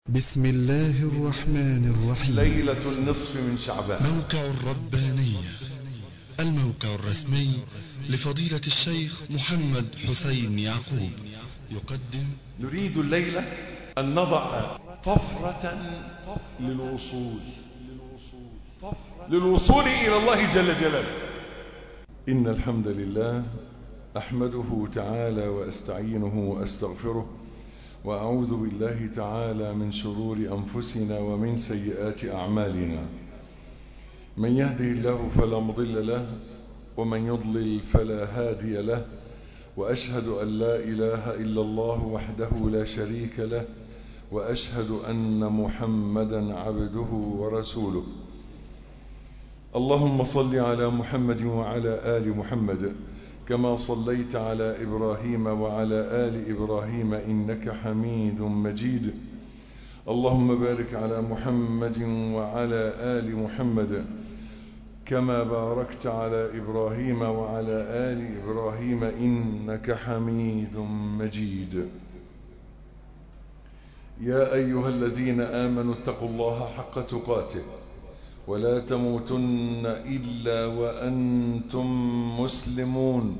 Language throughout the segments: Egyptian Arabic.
بسم الله الرحمن الرحيم ليلة النصف من شعبان موقع الربانية الموقع الرسمي لفضيلة الشيخ محمد حسين يعقوب يقدم نريد الليلة أن نضع طفرة للوصول للوصول إلى الله جل جلاله إن الحمد لله أحمده تعالى وأستعينه وأستغفره وأعوذ بالله تعالى من شرور أنفسنا ومن سيئات أعمالنا من يهده الله فلا مضل له ومن يضلل فلا هادي له وأشهد أن لا إله إلا الله وحده لا شريك له وأشهد أن محمدا عبده ورسوله اللهم صل على محمد وعلى آل محمد كما صليت على إبراهيم وعلى آل إبراهيم إنك حميد مجيد اللهم بارك على محمد وعلى آل محمد كما باركت على إبراهيم وعلى آل إبراهيم إنك حميد مجيد يا أيها الذين آمنوا اتقوا الله حق تقاته ولا تموتن إلا وأنتم مسلمون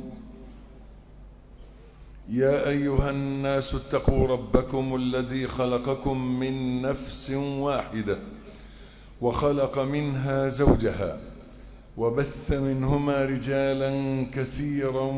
يا أيها الناس اتقوا ربكم الذي خلقكم من نفس واحدة وخلق منها زوجها وبث منهما رجالا كثيرا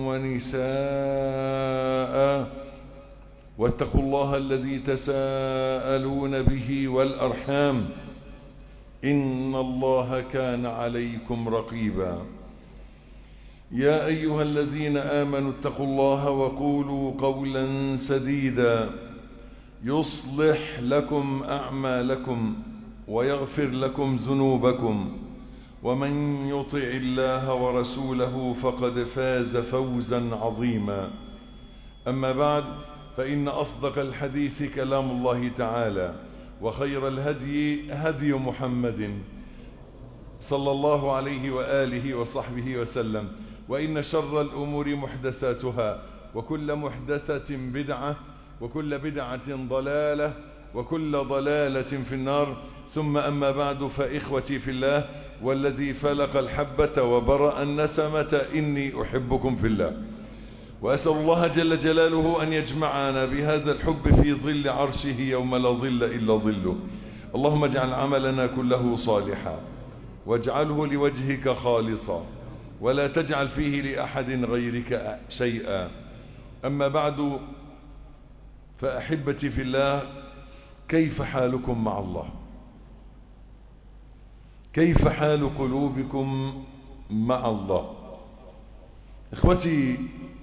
ونساء واتقوا الله الذي تساءلون به والأرحام إن الله كان عليكم رقيبا يا أيها الذين آمنوا اتقوا الله وقولوا قولا سديدا يصلح لكم أعمالكم ويغفر لكم ذنوبكم ومن يطع الله ورسوله فقد فاز فوزا عظيما أما بعد فإن أصدق الحديث كلام الله تعالى وخير الهدي هدي محمد صلى الله عليه وآله وصحبه وسلم وإن شر الأمور محدثاتها وكل محدثة بدعة وكل بدعة ضلالة وكل ضلالة في النار ثم أما بعد فإخوتي في الله والذي فلق الحبة وبرأ النسمة إني أحبكم في الله وأسأل الله جل جلاله أن يجمعنا بهذا الحب في ظل عرشه يوم لا ظل إلا ظله اللهم اجعل عملنا كله صالحا واجعله لوجهك خالصا ولا تجعل فيه لأحد غيرك شيئا أما بعد فأحبتي في الله كيف حالكم مع الله كيف حال قلوبكم مع الله إخوتي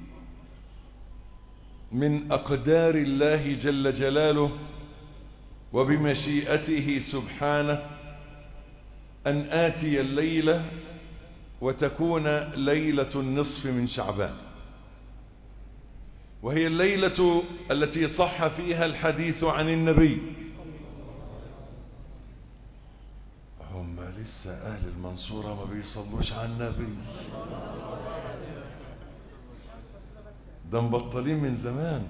من أقدار الله جل جلاله وبمشيئته سبحانه أن آتي الليلة وتكون ليلة النصف من شعبان وهي الليلة التي صح فيها الحديث عن النبي هم لسه أهل المنصورة ما بيصلوش على النبي ده مبطلين من زمان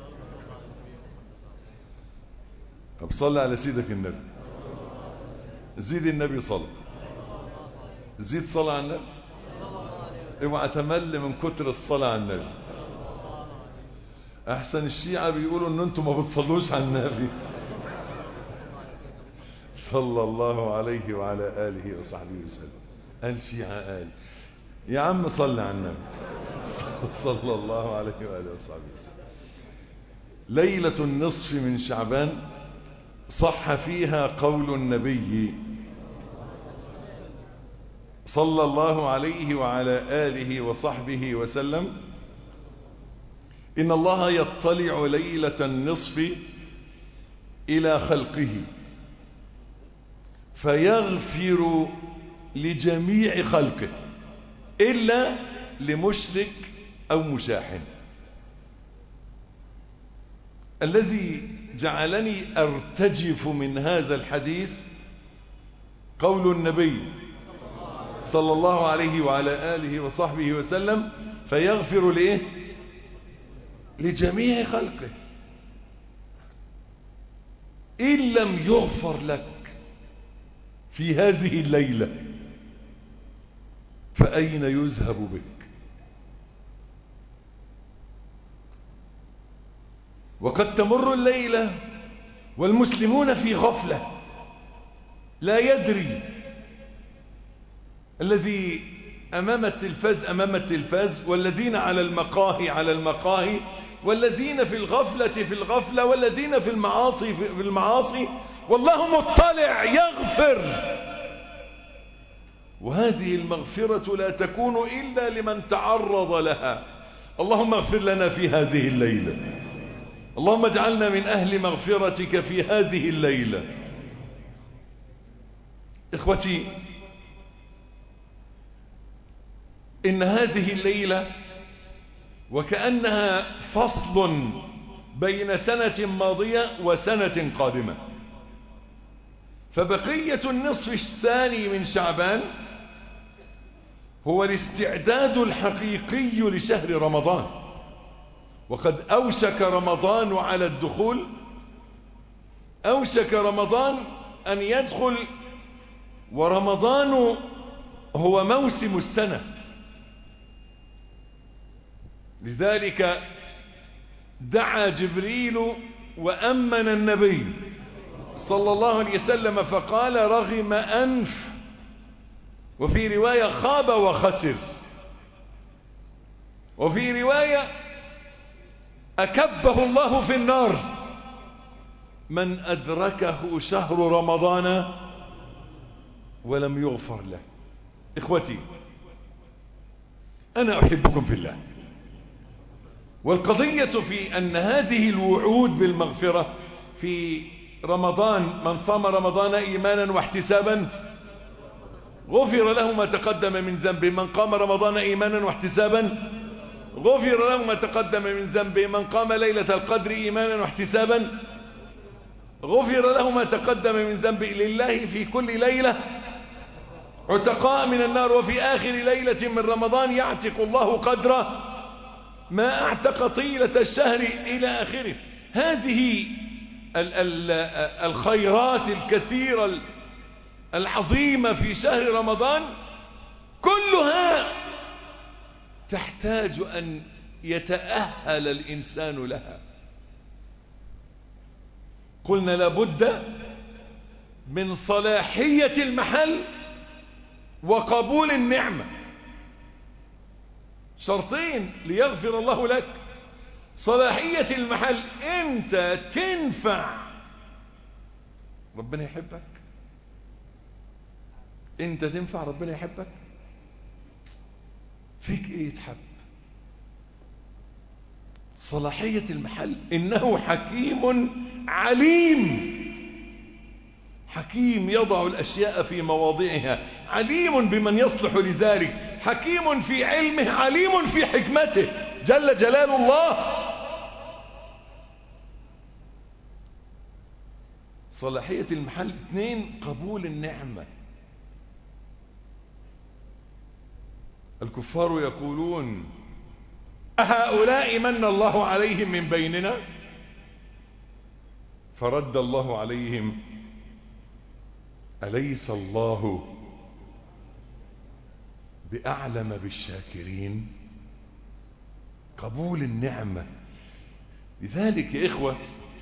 طب صلي على سيدك النبي زيد النبي صلى زيد صلاة على النبي اوعى تمل من كتر الصلاة على النبي احسن الشيعة بيقولوا ان انتم ما بتصلوش على النبي صلى الله عليه وعلى آله وصحبه وسلم قال شيعة قال يا عم صل على النبي صلى الله عليه وآله وصحبه وسلم ليلة النصف من شعبان صح فيها قول النبي صلى الله عليه وعلى آله وصحبه وسلم إن الله يطلع ليلة النصف إلى خلقه فيغفر لجميع خلقه إلا لمشرك أو مشاحن الذي جعلني أرتجف من هذا الحديث قول النبي صلى الله عليه وعلى آله وصحبه وسلم فيغفر لإيه لجميع خلقه إن لم يغفر لك في هذه الليلة فأين يذهب بك وقد تمر الليلة والمسلمون في غفلة لا يدري الذي أمام التلفاز أمام التلفاز والذين على المقاهي على المقاهي والذين في الغفلة في الغفلة والذين في المعاصي في المعاصي والله مطلع يغفر وهذه المغفرة لا تكون إلا لمن تعرض لها اللهم اغفر لنا في هذه الليلة اللهم اجعلنا من أهل مغفرتك في هذه الليلة إخوتي إن هذه الليلة وكأنها فصل بين سنة ماضية وسنة قادمة فبقية النصف الثاني من شعبان هو الاستعداد الحقيقي لشهر رمضان وقد أوشك رمضان على الدخول أوشك رمضان أن يدخل ورمضان هو موسم السنة لذلك دعا جبريل وأمن النبي صلى الله عليه وسلم فقال رغم أنف وفي رواية خاب وخسر وفي رواية أكبه الله في النار من أدركه شهر رمضان ولم يغفر له إخوتي أنا أحبكم في الله والقضية في أن هذه الوعود بالمغفرة في رمضان من صام رمضان إيمانا واحتسابا غفر له ما تقدم من ذنبه من قام رمضان إيمانا واحتسابا غفر له ما تقدم من ذنبه من قام ليلة القدر إيمانا واحتسابا غفر له ما تقدم من ذنبه لله في كل ليلة عتقاء من النار وفي آخر ليلة من رمضان يعتق الله قدره ما اعتق طيلة الشهر إلى آخره هذه ال ال الخيرات الكثيرة العظيمة في شهر رمضان كلها تحتاج أن يتأهل الإنسان لها قلنا لابد من صلاحية المحل وقبول النعمة شرطين ليغفر الله لك صلاحية المحل انت تنفع ربنا يحبك انت تنفع ربنا يحبك فيك ايه يتحب صلاحية المحل انه حكيم عليم حكيم يضع الأشياء في مواضعها عليم بمن يصلح لذلك حكيم في علمه عليم في حكمته جل جلال الله صلاحية المحل اثنين قبول النعمة الكفار يقولون أهؤلاء من الله عليهم من بيننا فرد الله عليهم أليس الله بأعلم بالشاكرين قبول النعمة لذلك يا إخوة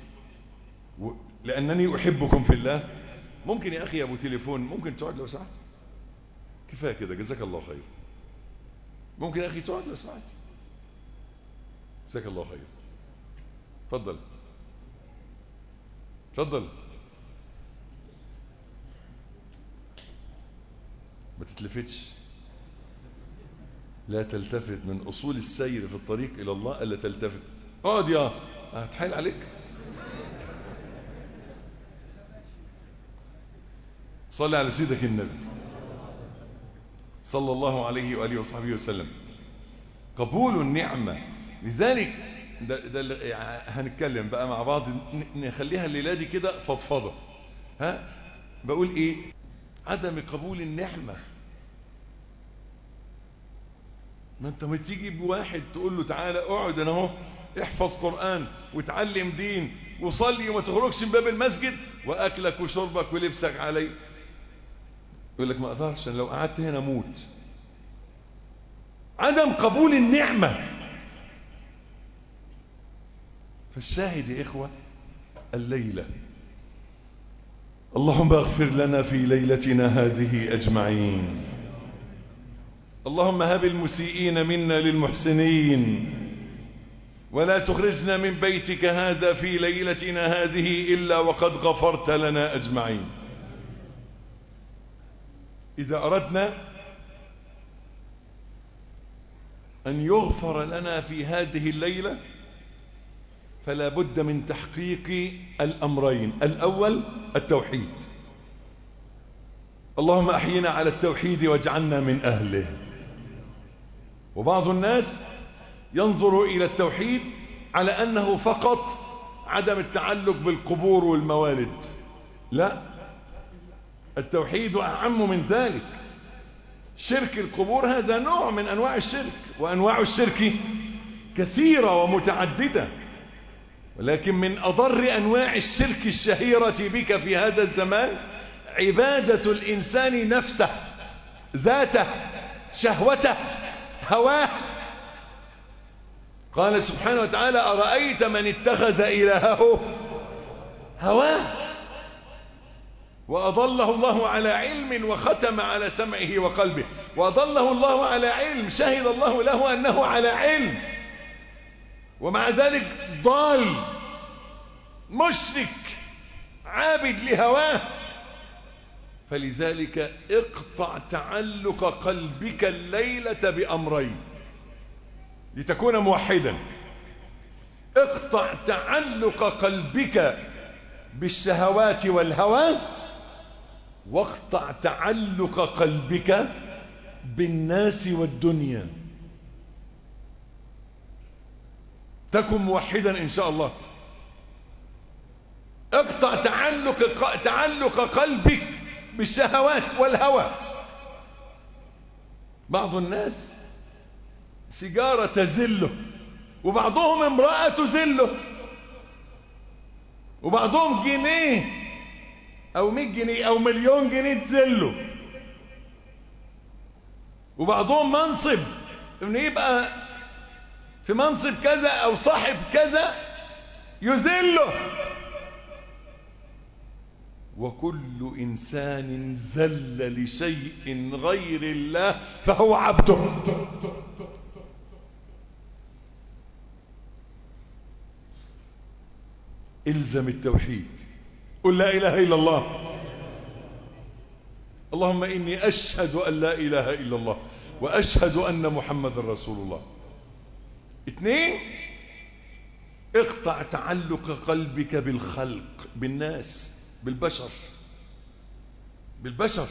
لأنني أحبكم في الله ممكن يا أخي أبو تليفون ممكن تقعد لو سمحت كفاية كده جزاك الله خير ممكن يا أخي تقعد لو سمحت جزاك الله خير تفضل تفضل ما تتلفتش لا تلتفت من أصول السير في الطريق إلى الله ألا تلتفت اقعد يا هتحايل عليك صلي على سيدك النبي صلى الله عليه وآله وصحبه وسلم قبول النعمة لذلك ده, ده هنتكلم بقى مع بعض نخليها الليلة دي كده فضفضة ها بقول ايه عدم قبول النعمة ما انت ما تيجي بواحد تقول له تعالى اقعد انا اهو احفظ قرآن وتعلم دين وصلي وما تخرجش من باب المسجد وأكلك وشربك ولبسك علي يقول لك ما أقدرش لو قعدت هنا موت عدم قبول النعمة فالشاهد يا إخوة الليلة اللهم اغفر لنا في ليلتنا هذه أجمعين اللهم هب المسيئين منا للمحسنين ولا تخرجنا من بيتك هذا في ليلتنا هذه إلا وقد غفرت لنا أجمعين إذا أردنا أن يغفر لنا في هذه الليلة فلا بد من تحقيق الأمرين الأول التوحيد اللهم أحينا على التوحيد واجعلنا من أهله وبعض الناس ينظر إلى التوحيد على أنه فقط عدم التعلق بالقبور والموالد لا التوحيد أعم من ذلك شرك القبور هذا نوع من أنواع الشرك وأنواع الشرك كثيرة ومتعددة ولكن من أضر أنواع الشرك الشهيرة بك في هذا الزمان عبادة الإنسان نفسه ذاته شهوته هواه قال سبحانه وتعالى أرأيت من اتخذ إلهه هواه وأضله الله على علم وختم على سمعه وقلبه وأضله الله على علم شهد الله له أنه على علم ومع ذلك ضال مشرك عابد لهواه فلذلك اقطع تعلق قلبك الليلة بأمرين لتكون موحدا اقطع تعلق قلبك بالشهوات والهوى واقطع تعلق قلبك بالناس والدنيا تكن موحدا إن شاء الله اقطع تعلق تعلق قلبك بالشهوات والهوى بعض الناس سيجارة تزله وبعضهم امرأة تزله وبعضهم جنيه او مئة جنيه او مليون جنيه تزله وبعضهم منصب انه يبقى في منصب كذا او صاحب كذا يذله وكل انسان ذل لشيء غير الله فهو عبده الزم التوحيد قل لا اله الا الله اللهم اني اشهد ان لا اله الا الله واشهد ان محمد رسول الله اثنين اقطع تعلق قلبك بالخلق بالناس بالبشر بالبشر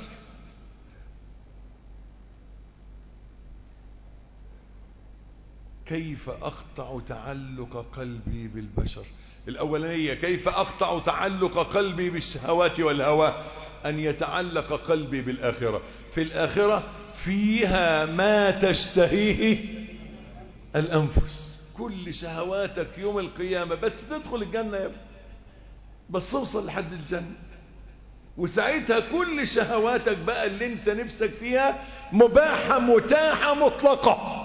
كيف أقطع تعلق قلبي بالبشر الأولانية كيف أقطع تعلق قلبي بالشهوات والهوى أن يتعلق قلبي بالآخرة في الآخرة فيها ما تشتهيه الأنفس كل شهواتك يوم القيامة بس تدخل الجنة يا ابني بس توصل لحد الجنة وساعتها كل شهواتك بقى اللي انت نفسك فيها مباحة متاحة مطلقة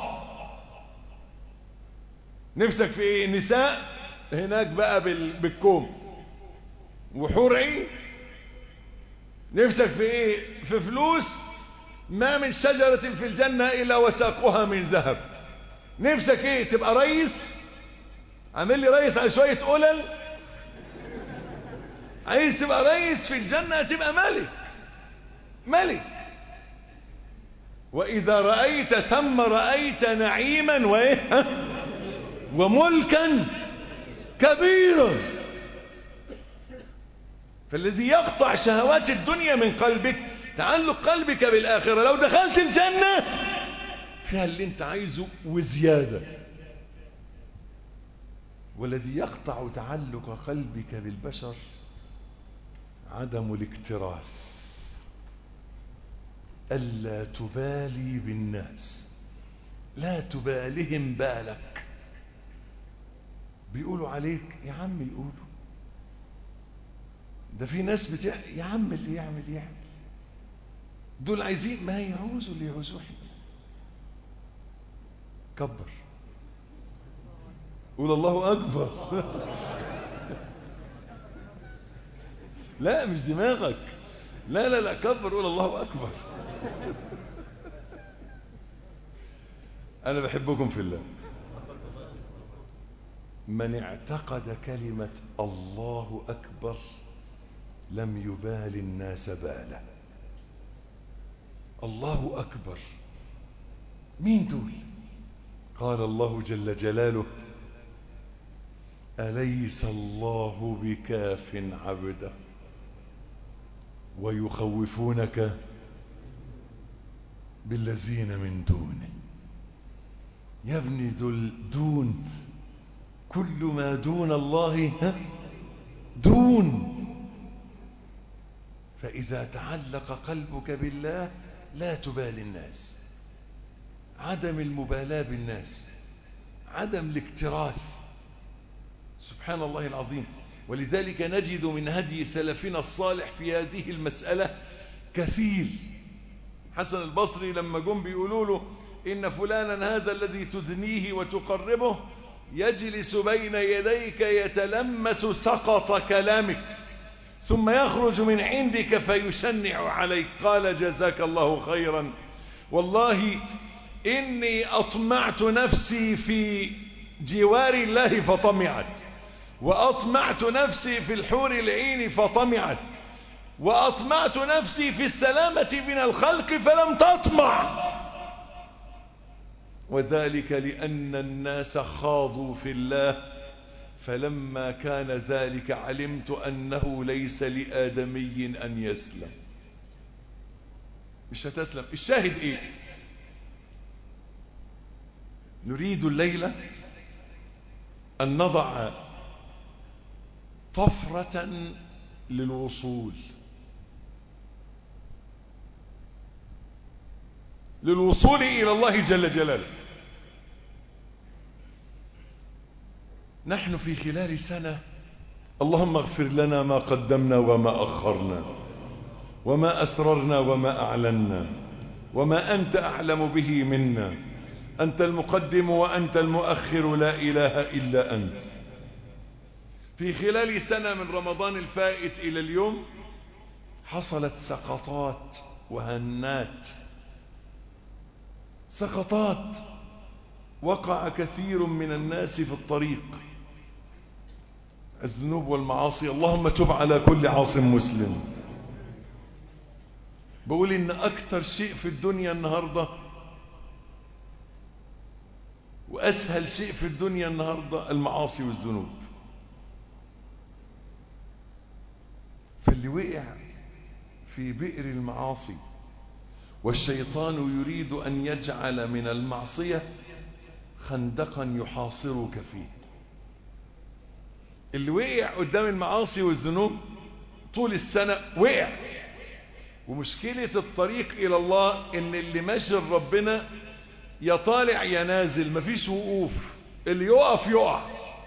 نفسك في ايه نساء هناك بقى بالكوم وحور عين نفسك في ايه في فلوس ما من شجرة في الجنة إلا وساقها من ذهب نفسك ايه تبقى رئيس عامل لي رئيس على شوية قلل عايز تبقى رئيس في الجنة تبقى ملك ملك وإذا رأيت ثم رأيت نعيما وإيه وملكا كبيرا فالذي يقطع شهوات الدنيا من قلبك تعلق قلبك بالآخرة لو دخلت الجنة فيها اللي انت عايزه وزيادة والذي يقطع تعلق قلبك بالبشر عدم الاكتراث ألا تبالي بالناس لا تبالهم بالك بيقولوا عليك يا عم يقولوا ده في ناس بتاع يا عم اللي يعمل يعمل دول عايزين ما يعوزوا اللي يعوزوه كبر قول الله أكبر لا مش دماغك لا لا لا كبر قول الله أكبر أنا بحبكم في الله من اعتقد كلمة الله أكبر لم يبال الناس باله الله أكبر مين دول قال الله جل جلاله أليس الله بكاف عبده ويخوفونك بالذين من دونه يا ابني دول دون كل ما دون الله ها دون فإذا تعلق قلبك بالله لا تبالي الناس عدم المبالاة بالناس عدم الاكتراث سبحان الله العظيم ولذلك نجد من هدي سلفنا الصالح في هذه المسألة كثير حسن البصري لما جم بيقولوا له إن فلانا هذا الذي تدنيه وتقربه يجلس بين يديك يتلمس سقط كلامك ثم يخرج من عندك فيشنع عليك قال جزاك الله خيرا والله إني أطمعت نفسي في جوار الله فطمعت وأطمعت نفسي في الحور العين فطمعت وأطمعت نفسي في السلامة من الخلق فلم تطمع وذلك لأن الناس خاضوا في الله فلما كان ذلك علمت أنه ليس لآدمي أن يسلم مش هتسلم الشاهد إيه نريد الليلة أن نضع طفرة للوصول للوصول إلى الله جل جلاله نحن في خلال سنة اللهم اغفر لنا ما قدمنا وما أخرنا وما أسررنا وما أعلنا وما أنت أعلم به منا أنت المقدم وأنت المؤخر لا إله إلا أنت في خلال سنة من رمضان الفائت إلى اليوم حصلت سقطات وهنات سقطات وقع كثير من الناس في الطريق الذنوب والمعاصي اللهم تب على كل عاص مسلم بقول إن أكتر شيء في الدنيا النهاردة وأسهل شيء في الدنيا النهاردة المعاصي والذنوب فاللي وقع في بئر المعاصي والشيطان يريد أن يجعل من المعصية خندقا يحاصرك فيه اللي وقع قدام المعاصي والذنوب طول السنة وقع ومشكلة الطريق إلى الله إن اللي ماشي ربنا يا طالع يا نازل مفيش وقوف اللي يقف يقع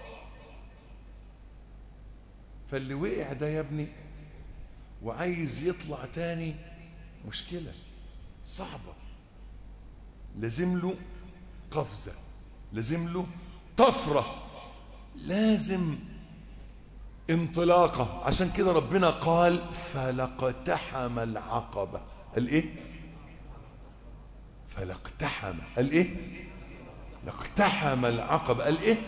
فاللي وقع ده يا ابني وعايز يطلع تاني مشكلة صعبة لازم له قفزة لازم له طفرة لازم انطلاقة عشان كده ربنا قال فلقتحم العقبة قال ايه فلاقتحم قال ايه لاقتحم العقبة قال ايه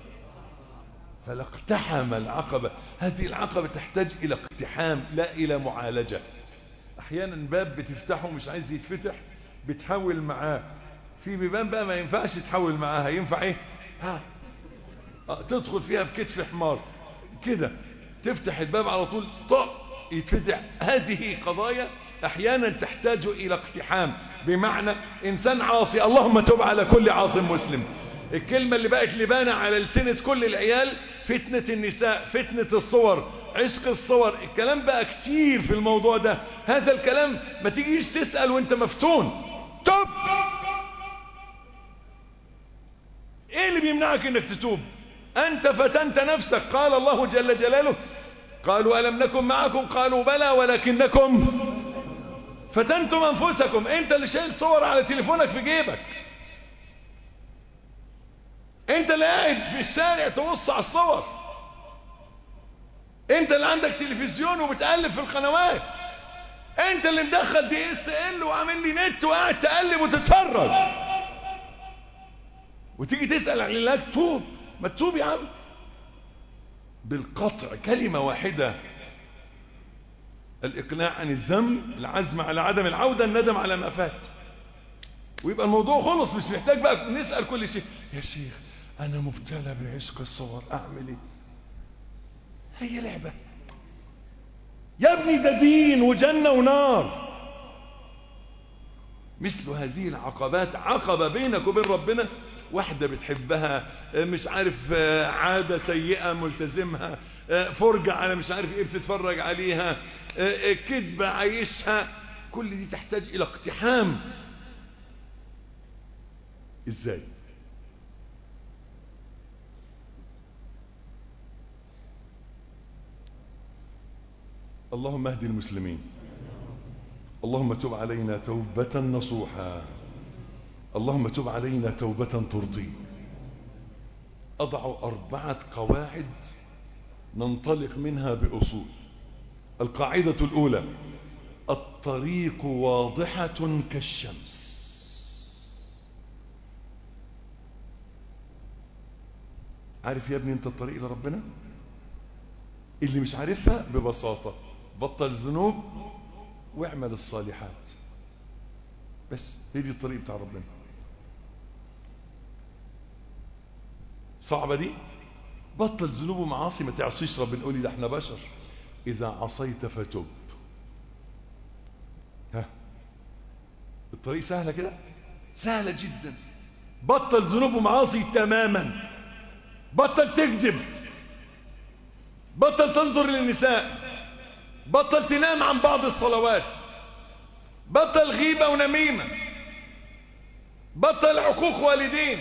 فلاقتحم العقبة هذه العقبة تحتاج الى اقتحام لا الى معالجة احيانا باب بتفتحه مش عايز يتفتح بتحاول معاه في بيبان بقى ما ينفعش تحاول معاها ينفع ايه ها آه، تدخل فيها بكتف حمار كده تفتح الباب على طول طق يتفتح هذه قضايا احيانا تحتاج الى اقتحام بمعنى انسان عاصي اللهم تب على كل عاص مسلم الكلمة اللي بقت لبانة على لسنة كل العيال فتنة النساء فتنة الصور عشق الصور الكلام بقى كتير في الموضوع ده هذا الكلام ما تيجيش تسأل وانت مفتون تب ايه اللي بيمنعك انك تتوب أنت فتنت نفسك قال الله جل جلاله قالوا ألم نكن معكم قالوا بلى ولكنكم فتنتم أنفسكم أنت اللي شايل صور على تليفونك في جيبك أنت اللي قاعد في الشارع تبص على الصور أنت اللي عندك تلفزيون وبتقلب في القنوات أنت اللي مدخل دي اس ال وعامل لي نت وقاعد تقلب وتتفرج وتيجي تسأل عن العلاج توب ما تتوب يا عم بالقطع كلمة واحدة الإقلاع عن الذنب العزم على عدم العودة الندم على ما فات ويبقى الموضوع خلص مش محتاج بقى نسأل كل شيء يا شيخ أنا مبتلى بعشق الصور أعمل إيه هي لعبة يا ابني ده دين وجنة ونار مثل هذه العقبات عقبة بينك وبين ربنا واحدة بتحبها مش عارف عادة سيئة ملتزمها فرجة على مش عارف ايه بتتفرج عليها كذبة عايشها كل دي تحتاج الى اقتحام ازاي اللهم اهد المسلمين اللهم تب علينا توبة نصوحا اللهم تب علينا توبة ترضي أضع أربعة قواعد ننطلق منها بأصول القاعدة الأولى الطريق واضحة كالشمس عارف يا ابني انت الطريق لربنا اللي مش عارفها ببساطة بطل ذنوب واعمل الصالحات بس هي دي الطريق بتاع ربنا صعبة دي بطل ذنوب ومعاصي ما تعصيش ربنا قولي ده احنا بشر إذا عصيت فتب ها الطريق سهلة كده سهلة جدا بطل ذنوب ومعاصي تماما بطل تكذب بطل تنظر للنساء بطل تنام عن بعض الصلوات بطل غيبة ونميمة بطل عقوق والدين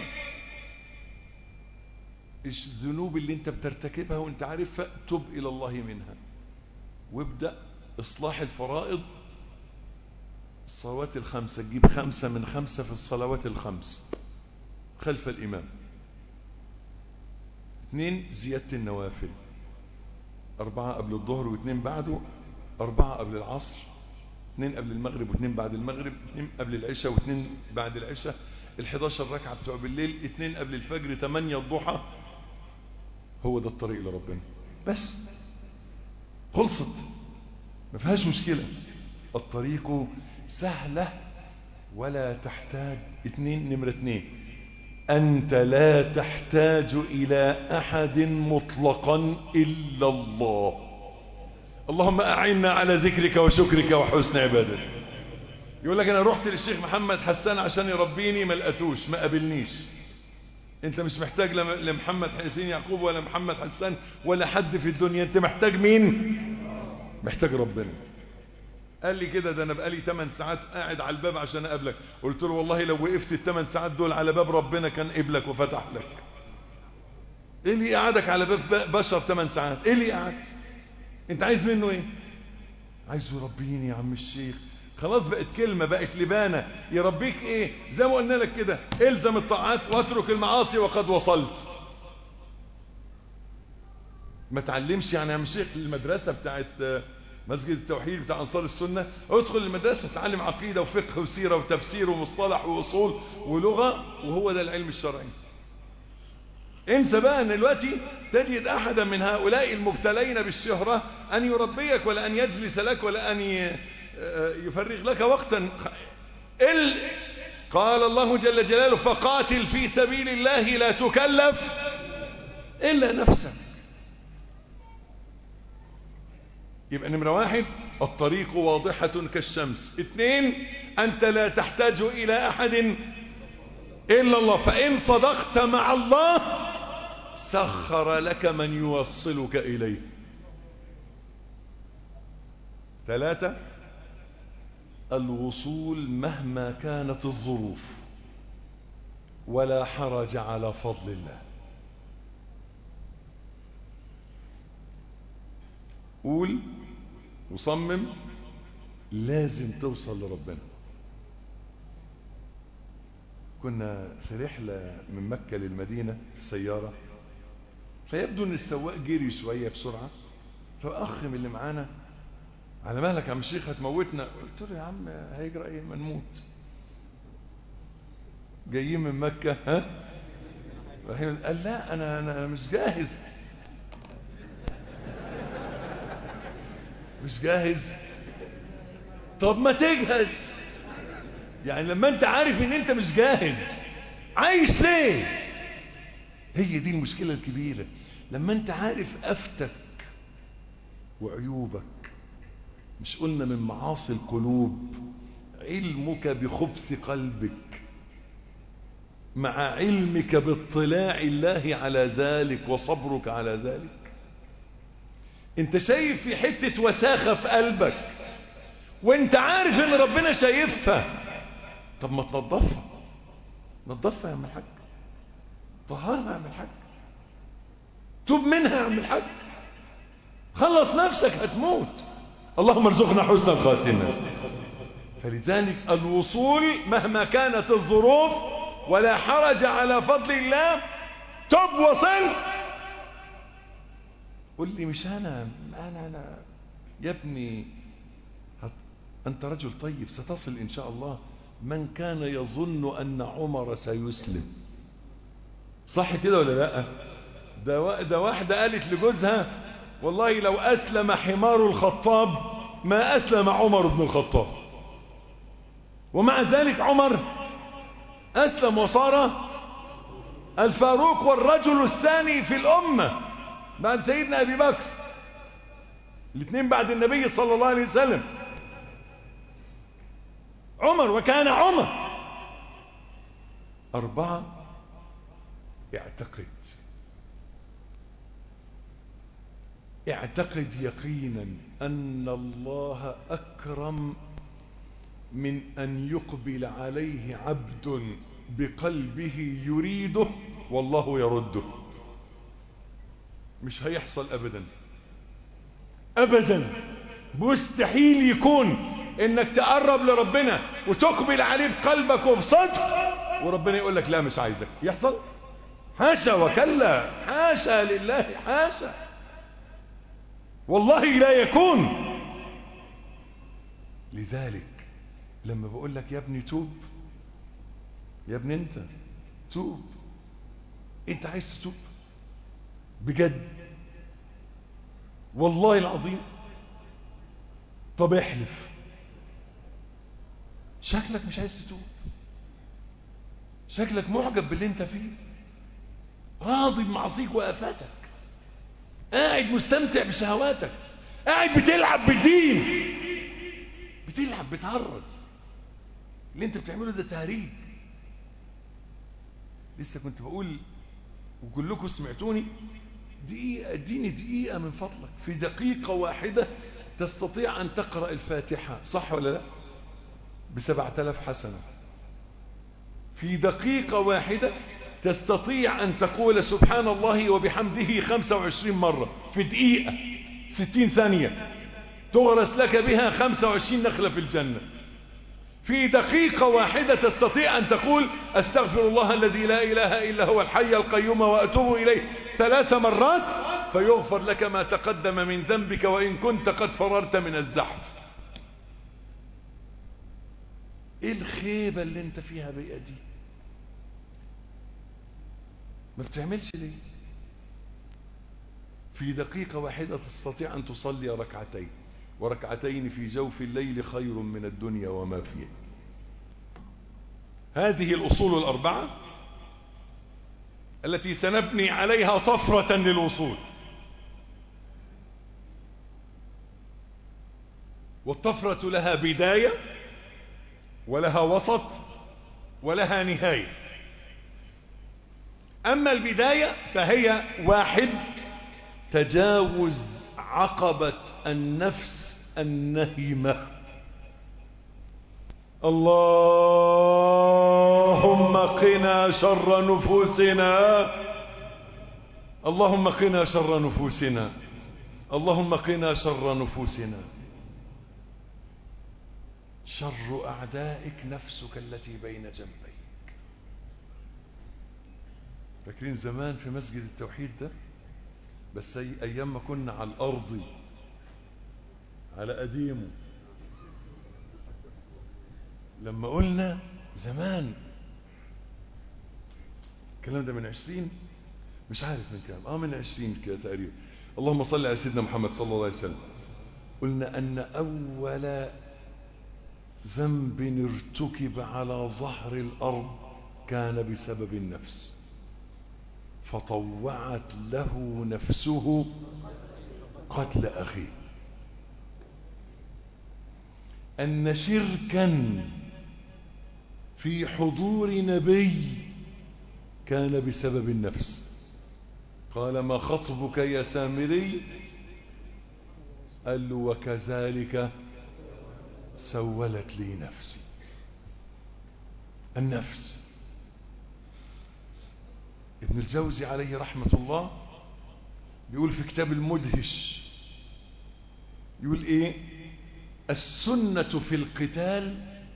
الذنوب اللي انت بترتكبها وانت عارفها تب الى الله منها وابدأ اصلاح الفرائض الصلوات الخمسة تجيب خمسة من خمسة في الصلوات الخمس خلف الامام اثنين زيادة النوافل أربعة قبل الظهر واثنين بعده أربعة قبل العصر اثنين قبل المغرب واثنين بعد المغرب اثنين قبل العشاء واثنين بعد العشاء ال11 ركعة بتوع بالليل اثنين قبل الفجر ثمانية الضحى هو ده الطريق لربنا بس خلصت ما فيهاش مشكلة الطريق سهلة ولا تحتاج اثنين نمرة اثنين أنت لا تحتاج إلى أحد مطلقا إلا الله اللهم أعنا على ذكرك وشكرك وحسن عبادتك يقول لك أنا رحت للشيخ محمد حسان عشان يربيني ما لقيتوش ما قابلنيش انت مش محتاج لمحمد حسين يعقوب ولا محمد حسان ولا حد في الدنيا انت محتاج مين محتاج ربنا قال لي كده ده انا بقالي 8 ساعات قاعد على الباب عشان اقابلك قلت له والله لو وقفت الثمان ساعات دول على باب ربنا كان قبلك وفتح لك ايه اللي قعدك على باب بشر 8 ساعات ايه اللي قعدك انت عايز منه ايه عايزه يربيني يا عم الشيخ خلاص بقت كلمة بقت لبانة يربيك ايه زي ما قلنا لك كده الزم الطاعات واترك المعاصي وقد وصلت ما تعلمش يعني يا عم الشيخ المدرسة بتاعت مسجد التوحيد بتاع انصار السنة ادخل المدرسة تعلم عقيدة وفقه وسيرة وتفسير ومصطلح واصول ولغة وهو ده العلم الشرعي انسى بقى ان دلوقتي تجد احدا من هؤلاء المبتلين بالشهرة ان يربيك ولا ان يجلس لك ولا ان يفرغ لك وقتا ال قال الله جل جلاله فقاتل في سبيل الله لا تكلف الا نفسك يبقى نمرة واحد الطريق واضحة كالشمس اثنين أنت لا تحتاج إلى أحد إلا الله فإن صدقت مع الله سخر لك من يوصلك إليه ثلاثة الوصول مهما كانت الظروف ولا حرج على فضل الله قول وصمم لازم توصل لربنا كنا في رحلة من مكة للمدينة في سيارة فيبدو ان السواق جري شوية بسرعة فأخ من اللي معانا على مهلك يا عم الشيخ هتموتنا قلت له يا عم هيجرى ايه ما نموت جايين من مكة ها رايحين قال لا انا انا مش جاهز مش جاهز طب ما تجهز يعني لما انت عارف ان انت مش جاهز عايش ليه هي دي المشكلة الكبيرة لما انت عارف افتك وعيوبك مش قلنا من معاصي القلوب علمك بخبث قلبك مع علمك باطلاع الله على ذلك وصبرك على ذلك انت شايف في حتة وساخة في قلبك وانت عارف ان ربنا شايفها طب ما تنظفها نظفها يا عم الحاج طهرها يا عم الحاج توب منها يا عم الحاج خلص نفسك هتموت اللهم ارزقنا حسن الخاتمة فلذلك الوصول مهما كانت الظروف ولا حرج على فضل الله تب وصل قل لي مش انا انا انا يا ابني هت... انت رجل طيب ستصل ان شاء الله من كان يظن ان عمر سيسلم صح كده ولا لا ده ده واحده قالت لجوزها والله لو اسلم حمار الخطاب ما اسلم عمر بن الخطاب ومع ذلك عمر اسلم وصار الفاروق والرجل الثاني في الامه بعد سيدنا ابي بكر الاثنين بعد النبي صلى الله عليه وسلم عمر وكان عمر أربعة اعتقد اعتقد يقينا أن الله أكرم من أن يقبل عليه عبد بقلبه يريده والله يرده مش هيحصل أبدا أبدا مستحيل يكون انك تقرب لربنا وتقبل عليه بقلبك وبصدق وربنا يقول لك لا مش عايزك يحصل حاشا وكلا حاشا لله حاشا والله لا يكون لذلك لما بقول لك يا ابني توب يا ابني انت توب انت عايز تتوب بجد والله العظيم طب احلف شكلك مش عايز تتوب شكلك معجب باللي انت فيه راضي بمعصيك وآفاتك قاعد مستمتع بشهواتك قاعد بتلعب بالدين بتلعب بتهرج اللي انت بتعمله ده تهريج لسه كنت بقول وكلكم سمعتوني دقيقة اديني دقيقة من فضلك في دقيقة واحدة تستطيع أن تقرأ الفاتحة صح ولا لا بسبعة آلاف حسنة في دقيقة واحدة تستطيع أن تقول سبحان الله وبحمده 25 مرة في دقيقة 60 ثانية تغرس لك بها 25 نخلة في الجنة في دقيقة واحدة تستطيع أن تقول أستغفر الله الذي لا إله إلا هو الحي القيوم وأتوب إليه ثلاث مرات فيغفر لك ما تقدم من ذنبك وإن كنت قد فررت من الزحف إيه الخيبة اللي انت فيها بقى دي ما بتعملش ليه في دقيقة واحدة تستطيع أن تصلي ركعتين وركعتين في جوف الليل خير من الدنيا وما فيها هذه الأصول الأربعة التي سنبني عليها طفرة للوصول والطفرة لها بداية ولها وسط ولها نهاية أما البداية فهي واحد تجاوز عقبة النفس النهمة اللهم قنا شر نفوسنا اللهم قنا شر نفوسنا اللهم قنا شر نفوسنا شر أعدائك نفسك التي بين جنبيك فاكرين زمان في مسجد التوحيد ده بس أي أيام ما كنا على الأرض على قديمه لما قلنا زمان الكلام ده من عشرين مش عارف من كام اه من عشرين كده تقريبا اللهم صل على سيدنا محمد صلى الله عليه وسلم قلنا أن أول ذنب ارتكب على ظهر الأرض كان بسبب النفس فطوعت له نفسه قتل أخيه أن شركا في حضور نبي كان بسبب النفس قال ما خطبك يا سامري قال له وكذلك سولت لي نفسي النفس ابن الجوزي عليه رحمة الله بيقول في كتاب المدهش يقول ايه السنة في القتال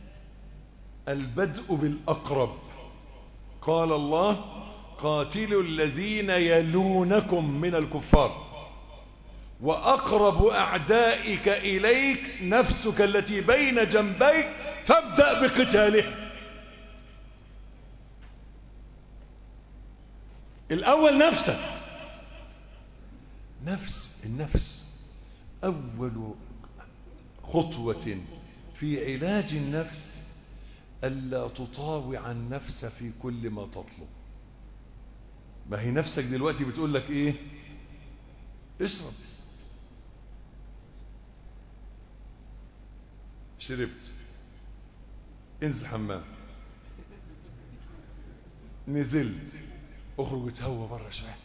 البدء بالأقرب قال الله قاتلوا الذين يلونكم من الكفار وأقرب أعدائك إليك نفسك التي بين جنبيك فابدأ بقتاله الأول نفسك نفس النفس أول خطوة في علاج النفس ألا تطاوع النفس في كل ما تطلب ما هي نفسك دلوقتي بتقول لك إيه اشرب شربت انزل حمام نزلت اخرج تهوى بره شويه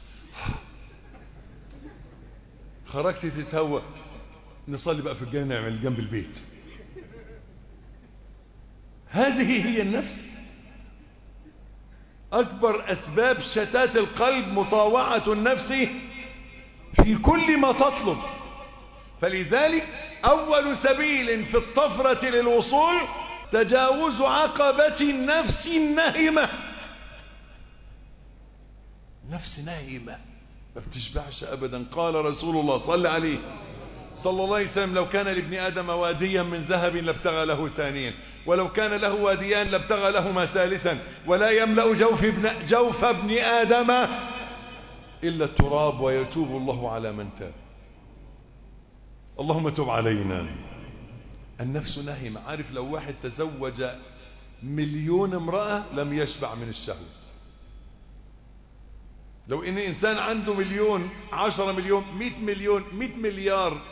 خرجت تتهوى نصلي بقى في الجامع من جنب البيت هذه هي النفس أكبر أسباب شتات القلب مطاوعة النفس في كل ما تطلب فلذلك أول سبيل في الطفرة للوصول تجاوز عقبة النفس النهمة نفس نهمة ما بتشبعش أبدا قال رسول الله صلى عليه صلى الله عليه وسلم لو كان لابن آدم واديا من ذهب لابتغى له ثانيا ولو كان له واديان لابتغى لهما ثالثا ولا يملأ جوف ابن, جوف ابن آدم إلا التراب ويتوب الله على من تاب اللهم تب علينا النفس نهمة عارف لو واحد تزوج مليون امرأة لم يشبع من الشهوة لو ان انسان عنده مليون عشرة مليون مئة مليون مئة مليار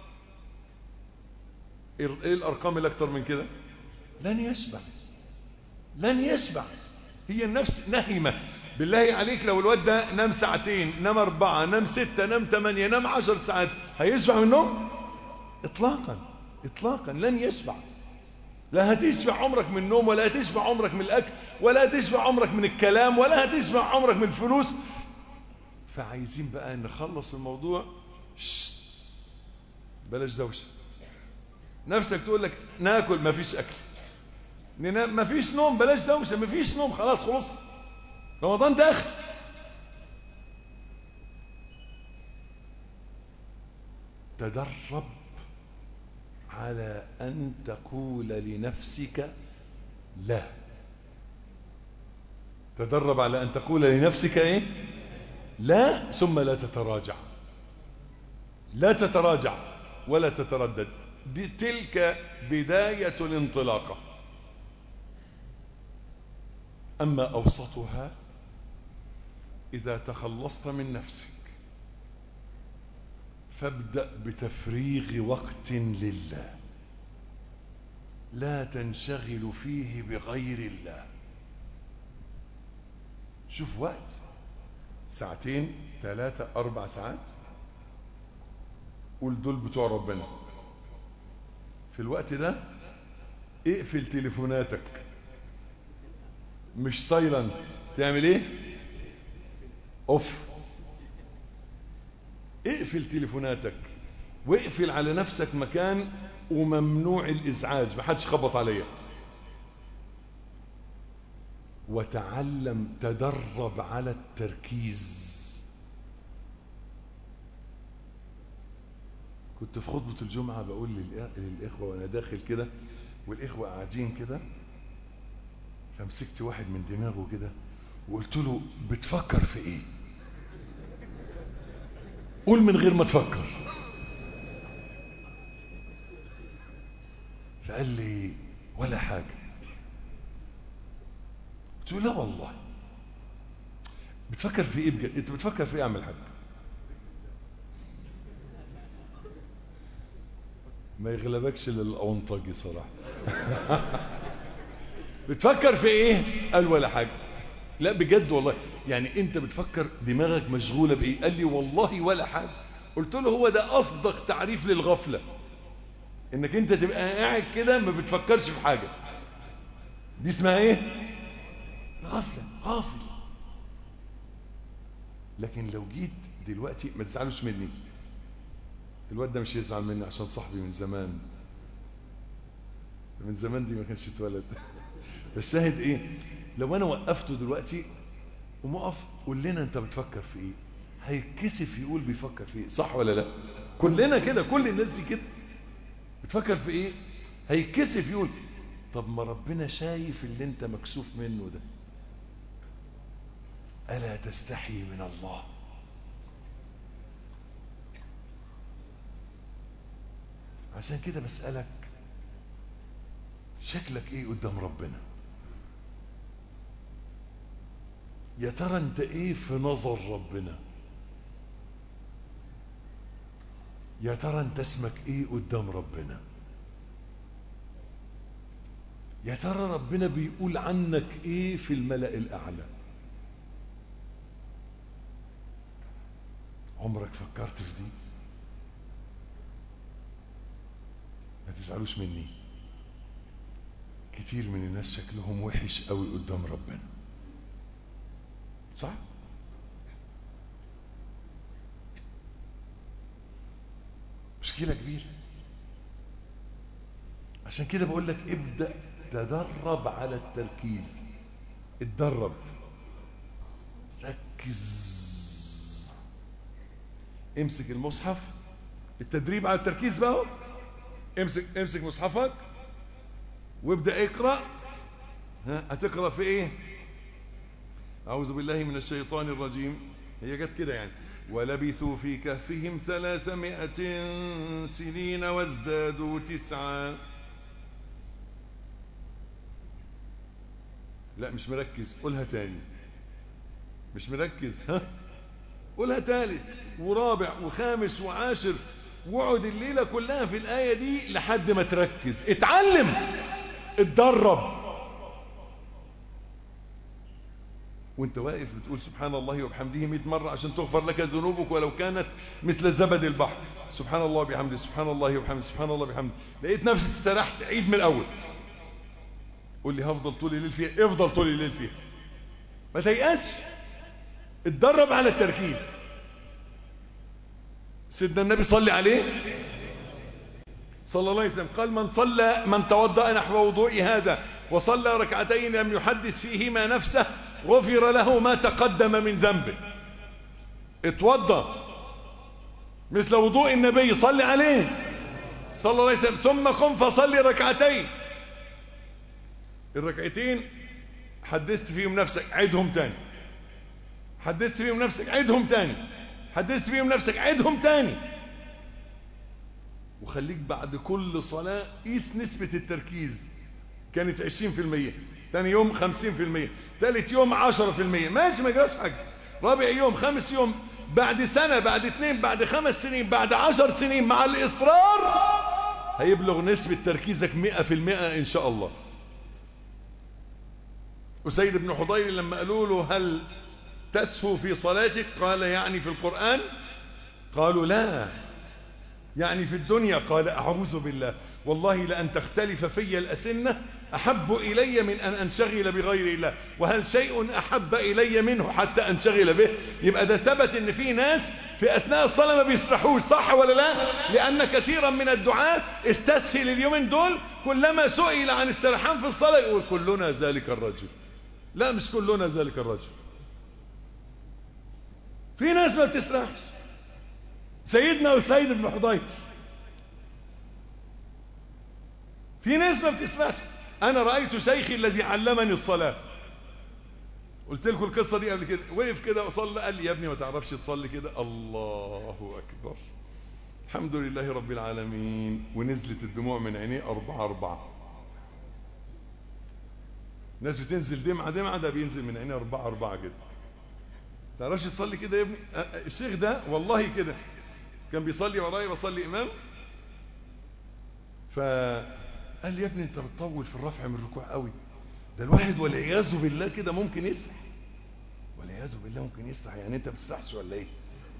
ايه الارقام اللي اكتر من كده لن يشبع لن يشبع هي النفس نهمة بالله عليك لو الواد ده نام ساعتين نام اربعة نام ستة نام ثمانية نام عشر ساعات هيشبع من النوم اطلاقا اطلاقا لن يشبع لا هتشبع عمرك من النوم ولا هتشبع عمرك من الاكل ولا هتشبع عمرك من الكلام ولا هتشبع عمرك من الفلوس فعايزين بقى نخلص الموضوع شت. بلاش دوشه نفسك تقول لك ناكل مفيش اكل ننام مفيش نوم بلاش دوشه مفيش نوم خلاص خلص رمضان داخل تدرب على أن تقول لنفسك لا تدرب على أن تقول لنفسك إيه لا ثم لا تتراجع لا تتراجع ولا تتردد دي تلك بداية الانطلاقة أما أوسطها إذا تخلصت من نفسك فابدأ بتفريغ وقت لله لا تنشغل فيه بغير الله شوف وقت ساعتين ثلاثة أربع ساعات قول دول بتوع ربنا في الوقت ده اقفل تليفوناتك مش سايلنت تعمل ايه اوف اقفل تليفوناتك واقفل على نفسك مكان وممنوع الازعاج محدش خبط عليا وتعلم تدرب على التركيز كنت في خطبة الجمعة بقول للإ- للإخوة وأنا داخل كده والإخوة قاعدين كده فمسكت واحد من دماغه كده وقلت له بتفكر في إيه؟ قول من غير ما تفكر فقال لي ولا حاجة قلت له لا والله بتفكر في ايه بجد انت بتفكر في ايه يا عم الحاج ما يغلبكش للأونطجي صراحة بتفكر في ايه قال ولا حاجة لا بجد والله يعني انت بتفكر دماغك مشغولة بايه قال لي والله ولا حاجة قلت له هو ده اصدق تعريف للغفلة انك انت تبقى قاعد كده ما بتفكرش في حاجة دي اسمها ايه غفلة غافل لكن لو جيت دلوقتي ما تزعلوش مني الواد ده مش يزعل مني عشان صاحبي من زمان من زمان دي ما كانش اتولد فالشاهد ايه لو انا وقفته دلوقتي ومقف قول لنا انت بتفكر في ايه هيتكسف يقول بيفكر في ايه صح ولا لا كلنا كده كل الناس دي كده بتفكر في ايه هيتكسف يقول طب ما ربنا شايف اللي انت مكسوف منه ده ألا تستحي من الله عشان كده بسألك شكلك ايه قدام ربنا يا ترى انت ايه في نظر ربنا يا ترى انت اسمك ايه قدام ربنا يا ترى ربنا بيقول عنك ايه في الملأ الاعلى عمرك فكرت في دي ما تزعلوش مني كتير من الناس شكلهم وحش قوي قدام ربنا صح مشكلة كبيرة عشان كده بقول لك ابدأ تدرب على التركيز اتدرب ركز امسك المصحف التدريب على التركيز بقى امسك امسك مصحفك وابدا اقرا ها هتقرا في ايه اعوذ بالله من الشيطان الرجيم هي جت كده يعني ولبثوا في كهفهم ثلاثمائة سنين وازدادوا تسعا لا مش مركز قولها تاني مش مركز ها قولها تالت ورابع وخامس وعاشر واقعد الليلة كلها في الآية دي لحد ما تركز اتعلم اتدرب وانت واقف بتقول سبحان الله وبحمده 100 مرة عشان تغفر لك ذنوبك ولو كانت مثل زبد البحر سبحان الله وبحمده سبحان الله وبحمده سبحان الله وبحمده لقيت نفسك سرحت عيد من الأول قول لي هفضل طول الليل فيها افضل طول الليل فيها ما تيأسش اتدرب على التركيز سيدنا النبي صلي عليه صلى الله عليه وسلم قال من صلى من توضأ نحو وضوء هذا وصلى ركعتين لم يحدث فيهما نفسه غفر له ما تقدم من ذنبه اتوضأ مثل وضوء النبي صلي عليه صلى الله عليه وسلم ثم قم فصلي ركعتين الركعتين حدثت فيهم نفسك عيدهم تاني حدثت فيهم نفسك عيدهم تاني حدثت فيهم نفسك عيدهم تاني وخليك بعد كل صلاة قيس نسبة التركيز كانت 20% ثاني يوم 50% ثالث يوم 10% ماشي ما جراش حاجة رابع يوم خامس يوم بعد سنة بعد اثنين بعد خمس سنين بعد عشر سنين مع الإصرار هيبلغ نسبة تركيزك 100% إن شاء الله وسيد بن حضير لما قالوا له هل تسهو في صلاتك قال يعني في القرآن قالوا لا يعني في الدنيا قال أعوذ بالله والله لأن تختلف في الأسنة أحب إلي من أن أنشغل بغير الله وهل شيء أحب إلي منه حتى أنشغل به يبقى ده ثبت أن في ناس في أثناء الصلاة ما بيسرحوش صح ولا لا لأن كثيرا من الدعاة استسهل اليومين دول كلما سئل عن السرحان في الصلاة يقول كلنا ذلك الرجل لا مش كلنا ذلك الرجل في ناس ما بتسرحش سيدنا وسيد بن حضير في ناس ما بتسرحش انا رايت شيخي الذي علمني الصلاه قلت لكم القصه دي قبل كده وقف كده وصلى قال لي يا ابني ما تعرفش تصلي كده الله اكبر الحمد لله رب العالمين ونزلت الدموع من عينيه أربعة أربعة ناس بتنزل دمعة دمعة ده بينزل من عينيه أربعة أربعة كده تعرفش تصلي كده يا ابني الشيخ ده والله كده كان بيصلي ورايا بصلي إمام فقال لي يا ابني انت بتطول في الرفع من الركوع قوي ده الواحد والعياذ بالله كده ممكن يسرح والعياذ بالله ممكن يسرح يعني انت بتسرحش ولا ايه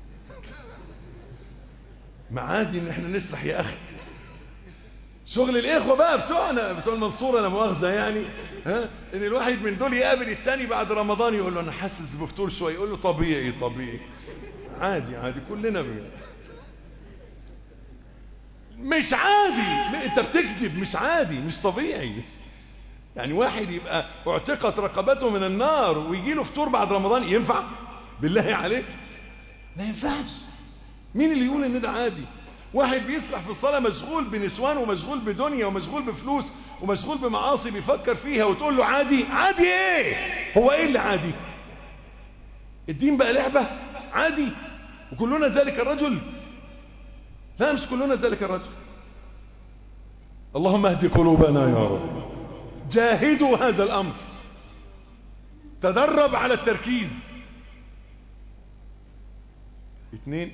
ما عادي ان احنا نسرح يا اخي شغل الاخوه بقى بتوعنا بتوع المنصوره لا مؤاخذه يعني ها ان الواحد من دول يقابل التاني بعد رمضان يقول له انا حاسس بفطور شويه يقول له طبيعي طبيعي عادي عادي كلنا بي. مش عادي انت بتكذب مش عادي مش طبيعي يعني واحد يبقى اعتقت رقبته من النار ويجي له فطور بعد رمضان ينفع بالله عليك ما ينفعش مين اللي يقول ان ده عادي واحد بيسرح في الصلاة مشغول بنسوان ومشغول بدنيا ومشغول بفلوس ومشغول بمعاصي بيفكر فيها وتقول له عادي عادي ايه هو ايه اللي عادي الدين بقى لعبة عادي وكلنا ذلك الرجل لا مش كلنا ذلك الرجل اللهم اهد قلوبنا يا رب جاهدوا هذا الامر تدرب على التركيز اثنين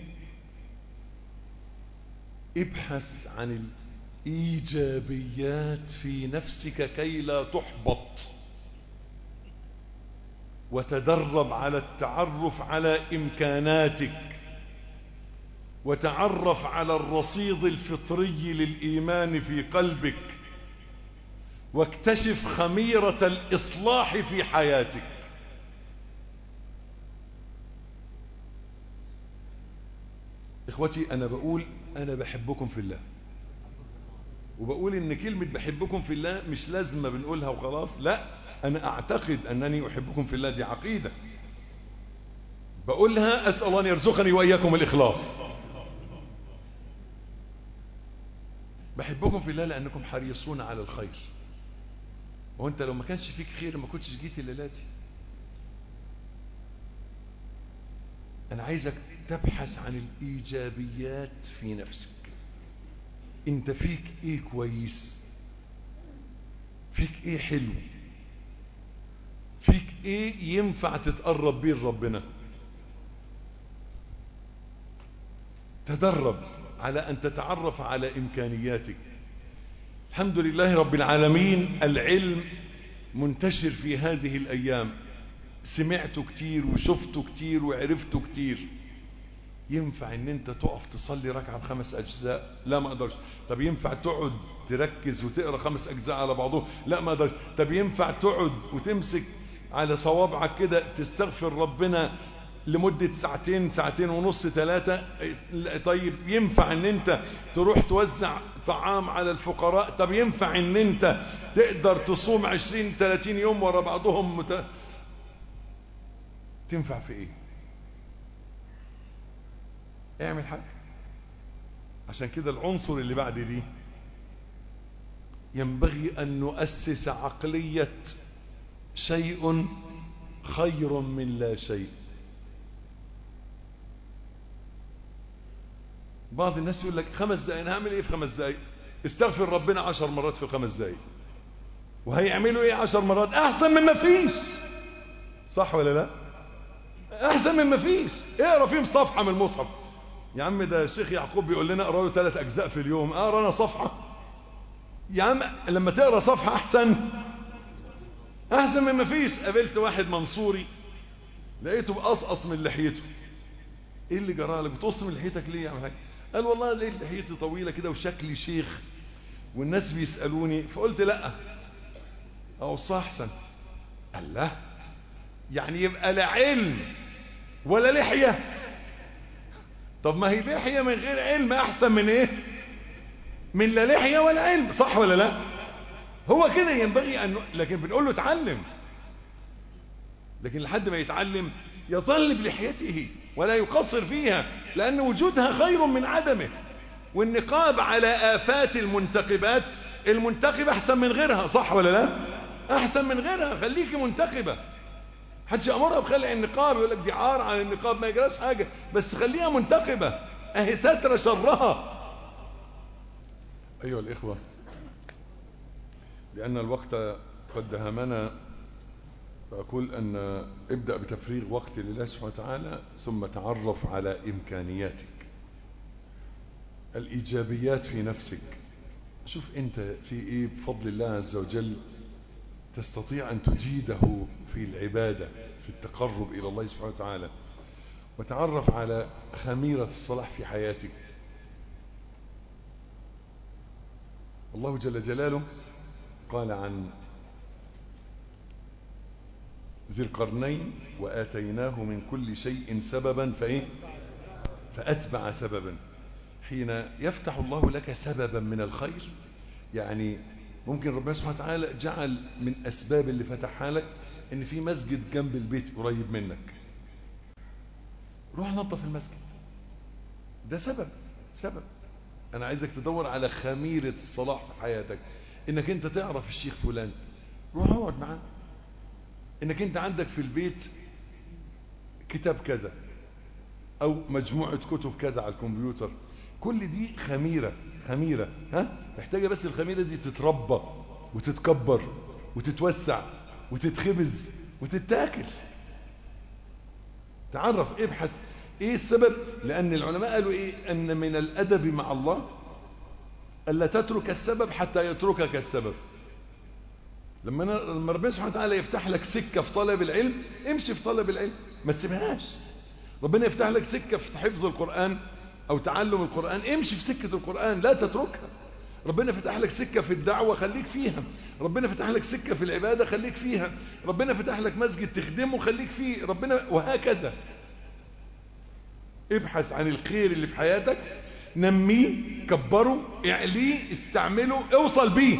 ابحث عن الإيجابيات في نفسك كي لا تحبط وتدرب على التعرف على إمكاناتك وتعرف على الرصيد الفطري للإيمان في قلبك واكتشف خميرة الإصلاح في حياتك إخوتي أنا بقول أنا بحبكم في الله وبقول إن كلمة بحبكم في الله مش لازمة بنقولها وخلاص لا أنا أعتقد أنني أحبكم في الله دي عقيدة بقولها أسأل الله أن يرزقني وإياكم الإخلاص بحبكم في الله لأنكم حريصون على الخير وانت لو ما كانش فيك خير ما كنتش جيت الليلة دي أنا عايزك تبحث عن الإيجابيات في نفسك انت فيك ايه كويس فيك ايه حلو فيك ايه ينفع تتقرب بيه لربنا تدرب على ان تتعرف على امكانياتك الحمد لله رب العالمين العلم منتشر في هذه الايام سمعته كتير وشفته كتير وعرفته كتير ينفع ان انت تقف تصلي ركعه بخمس اجزاء لا ما اقدرش طب ينفع تقعد تركز وتقرا خمس اجزاء على بعضهم لا ما اقدرش طب ينفع تقعد وتمسك على صوابعك كده تستغفر ربنا لمدة ساعتين ساعتين ونص ثلاثة طيب ينفع ان انت تروح توزع طعام على الفقراء طب ينفع ان انت تقدر تصوم عشرين ثلاثين يوم ورا بعضهم مت... تنفع في ايه اعمل حاجة عشان كده العنصر اللي بعد دي ينبغي أن نؤسس عقلية شيء خير من لا شيء بعض الناس يقول لك خمس دقائق انا هعمل ايه في خمس دقائق استغفر ربنا عشر مرات في الخمس دقائق وهيعملوا ايه عشر مرات احسن من ما فيش صح ولا لا احسن من ما فيش اقرا فيهم صفحه من المصحف يا عم ده الشيخ يعقوب بيقول لنا اقرا له ثلاث اجزاء في اليوم اقرا انا صفحه يا عم لما تقرا صفحه احسن احسن من ما فيش قابلت واحد منصوري لقيته بقصقص من لحيته ايه اللي جرى لك بتقص من لحيتك ليه يا عم حاج قال والله لقيت لحيتي طويلة كده وشكلي شيخ والناس بيسألوني فقلت لا أوصى أحسن قال لا يعني يبقى لا علم ولا لحية طب ما هي لحية من غير علم أحسن من إيه من لا لحية ولا علم صح ولا لا هو كده ينبغي أن لكن بنقول له اتعلم لكن لحد ما يتعلم يظل بلحيته ولا يقصر فيها لأن وجودها خير من عدمه والنقاب على آفات المنتقبات المنتقبة أحسن من غيرها صح ولا لا أحسن من غيرها خليكي منتقبة حدش يأمرها بخلع النقاب يقول لك دي عار عن النقاب ما يجراش حاجة بس خليها منتقبة أهي ستر شرها أيها الإخوة لأن الوقت قد دهمنا فأقول أن ابدأ بتفريغ وقت لله سبحانه وتعالى ثم تعرف على إمكانياتك الإيجابيات في نفسك شوف أنت في إيه بفضل الله عز وجل تستطيع أن تجيده في العبادة في التقرب إلى الله سبحانه وتعالى وتعرف على خميرة الصلاح في حياتك الله جل جلاله قال عن ذي القرنين وآتيناه من كل شيء سببا فإيه فأتبع سببا حين يفتح الله لك سببا من الخير يعني ممكن ربنا سبحانه وتعالى جعل من أسباب اللي فتحها لك إن في مسجد جنب البيت قريب منك روح نظف المسجد ده سبب سبب أنا عايزك تدور على خميرة الصلاح في حياتك إنك أنت تعرف الشيخ فلان روح اقعد معاه إنك أنت عندك في البيت كتاب كذا أو مجموعة كتب كذا على الكمبيوتر كل دي خميرة خميرة ها محتاجة بس الخميرة دي تتربى وتتكبر وتتوسع وتتخبز وتتاكل تعرف ابحث ايه السبب لان العلماء قالوا ايه ان من الادب مع الله الا تترك السبب حتى يتركك السبب لما لما ربنا سبحانه وتعالى يفتح لك سكه في طلب العلم امشي في طلب العلم ما تسيبهاش ربنا يفتح لك سكه في حفظ القران او تعلم القران امشي في سكه القران لا تتركها ربنا فتح لك سكه في الدعوه خليك فيها ربنا فتح لك سكه في العباده خليك فيها ربنا فتح لك مسجد تخدمه خليك فيه ربنا وهكذا ابحث عن الخير اللي في حياتك نميه كبره اعليه استعمله اوصل بيه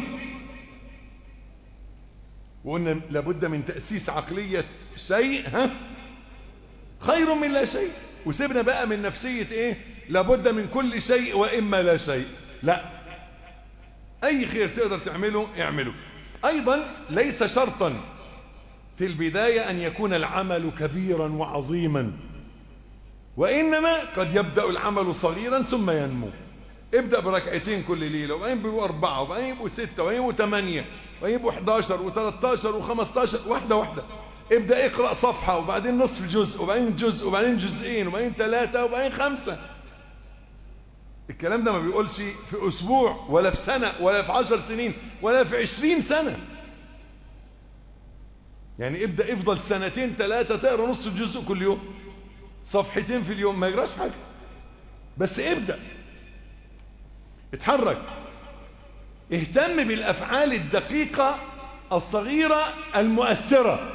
وقلنا لابد من تأسيس عقلية شيء ها خير من لا شيء وسيبنا بقى من نفسية ايه لابد من كل شيء وإما لا شيء لا أي خير تقدر تعمله اعمله أيضا ليس شرطا في البداية أن يكون العمل كبيرا وعظيما وإنما قد يبدأ العمل صغيرا ثم ينمو ابدأ بركعتين كل ليلة وبعدين يبقوا أربعة وبعدين يبقوا ستة وبعدين يبقوا ثمانية وبعدين يبقوا 11 و13 و15 واحدة واحدة ابدأ اقرأ صفحة وبعدين نصف جزء وبعدين جزء وبعدين جزئين وبعدين ثلاثة وبعدين خمسة الكلام ده ما بيقولش في أسبوع ولا في سنة ولا في عشر سنين ولا في عشرين سنة يعني ابدأ افضل سنتين ثلاثة تقرأ نص جزء كل يوم صفحتين في اليوم ما يجراش حاجة بس ابدأ اتحرك اهتم بالأفعال الدقيقة الصغيرة المؤثرة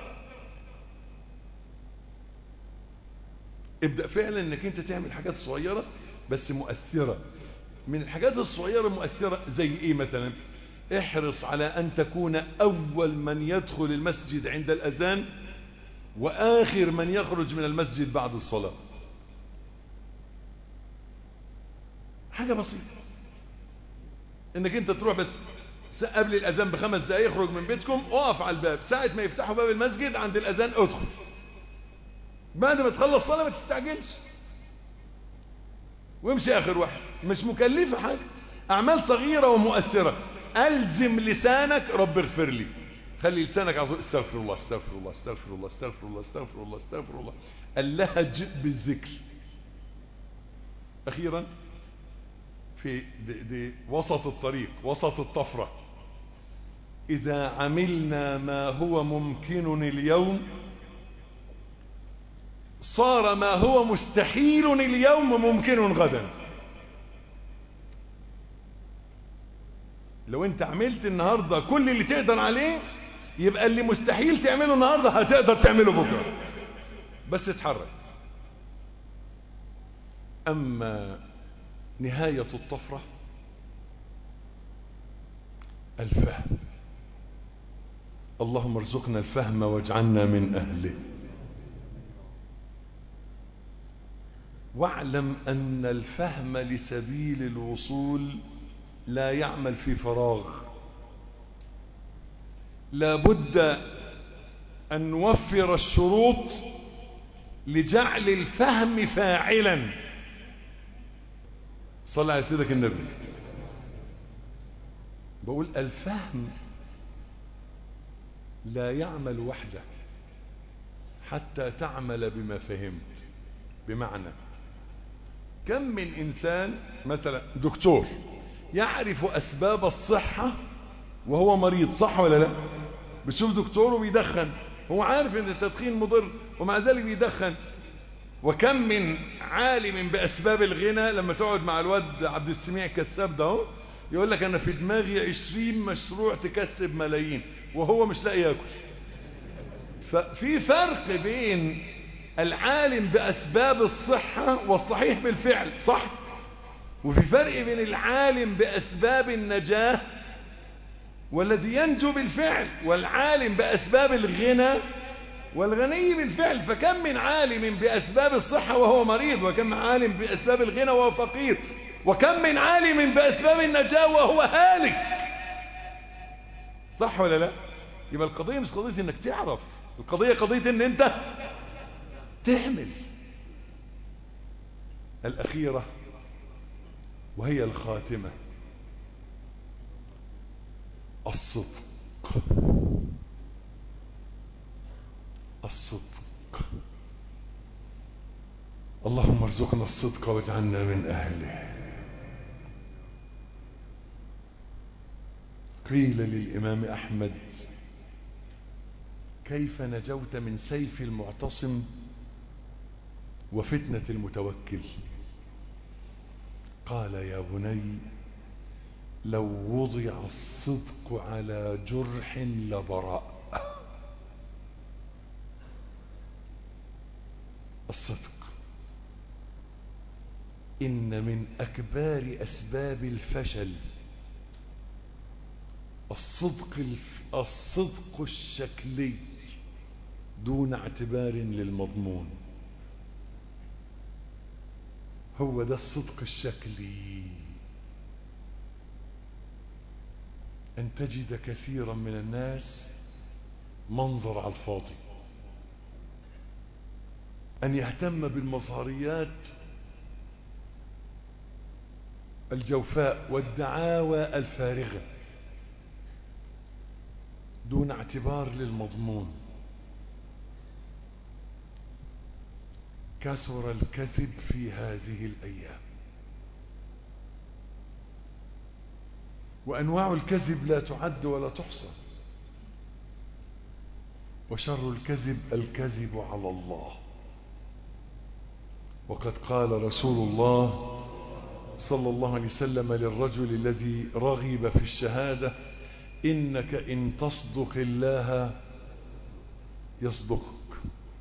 ابدأ فعلا انك انت تعمل حاجات صغيرة بس مؤثرة من الحاجات الصغيرة المؤثرة زي ايه مثلا احرص على ان تكون اول من يدخل المسجد عند الاذان واخر من يخرج من المسجد بعد الصلاة حاجة بسيطة انك انت تروح بس قبل الاذان بخمس دقايق يخرج من بيتكم اقف على الباب ساعة ما يفتحوا باب المسجد عند الاذان ادخل بعد ما تخلص صلاة ما تستعجلش وامشي اخر واحد مش مكلفة حاجة اعمال صغيرة ومؤثرة الزم لسانك رب اغفر لي خلي لسانك على طول استغفر الله استغفر الله استغفر الله استغفر الله استغفر الله استغفر الله اللهج بالذكر اخيرا في دي دي وسط الطريق وسط الطفرة إذا عملنا ما هو ممكن اليوم صار ما هو مستحيل اليوم ممكن غدا لو انت عملت النهاردة كل اللي تقدر عليه يبقى اللي مستحيل تعمله النهاردة هتقدر تعمله بكرة بس اتحرك أما نهاية الطفرة الفهم اللهم ارزقنا الفهم واجعلنا من أهله واعلم أن الفهم لسبيل الوصول لا يعمل في فراغ لا بد أن نوفر الشروط لجعل الفهم فاعلا صلى على سيدك النبي بقول الفهم لا يعمل وحده حتى تعمل بما فهمت بمعنى كم من إنسان مثلا دكتور يعرف أسباب الصحة وهو مريض صح ولا لا بتشوف دكتور وبيدخن هو عارف ان التدخين مضر ومع ذلك بيدخن وكم من عالم بأسباب الغنى لما تقعد مع الواد عبد السميع كساب ده يقول لك أنا في دماغي عشرين مشروع تكسب ملايين وهو مش لاقي ياكل ففي فرق بين العالم بأسباب الصحة والصحيح بالفعل صح وفي فرق بين العالم بأسباب النجاة والذي ينجو بالفعل والعالم بأسباب الغنى والغني بالفعل فكم من عالم بأسباب الصحة وهو مريض وكم من عالم بأسباب الغنى وهو فقير وكم من عالم بأسباب النجاة وهو هالك صح ولا لا يبقى القضية مش قضية انك تعرف القضية قضية ان انت تعمل الأخيرة وهي الخاتمة الصدق الصدق اللهم ارزقنا الصدق واجعلنا من أهله قيل للإمام أحمد كيف نجوت من سيف المعتصم وفتنة المتوكل قال يا بني لو وضع الصدق على جرح لبرأ الصدق إن من أكبار أسباب الفشل الصدق الف... الصدق الشكلي دون اعتبار للمضمون هو ده الصدق الشكلي أن تجد كثيرا من الناس منظر على الفاضي أن يهتم بالمظهريات الجوفاء والدعاوى الفارغة دون اعتبار للمضمون كثر الكذب في هذه الأيام وأنواع الكذب لا تعد ولا تحصى وشر الكذب الكذب على الله وقد قال رسول الله صلى الله عليه وسلم للرجل الذي رغب في الشهادة إنك إن تصدق الله يصدقك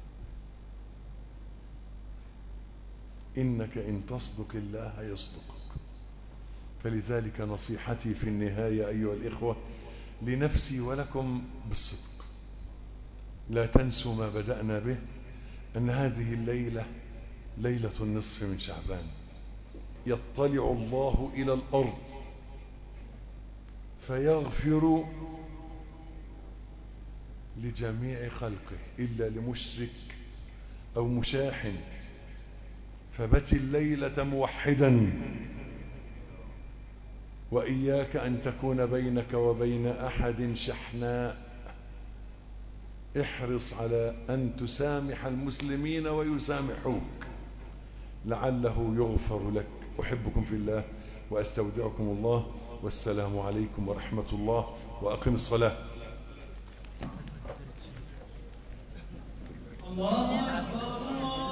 إنك إن تصدق الله يصدقك فلذلك نصيحتي في النهاية أيها الإخوة لنفسي ولكم بالصدق لا تنسوا ما بدأنا به أن هذه الليلة ليلة النصف من شعبان يطلع الله إلى الأرض فيغفر لجميع خلقه إلا لمشرك أو مشاحن فبت الليلة موحدا وإياك أن تكون بينك وبين أحد شحناء احرص على أن تسامح المسلمين ويسامحوك لعله يغفر لك أحبكم في الله وأستودعكم الله والسلام عليكم ورحمة الله وأقم الصلاة الله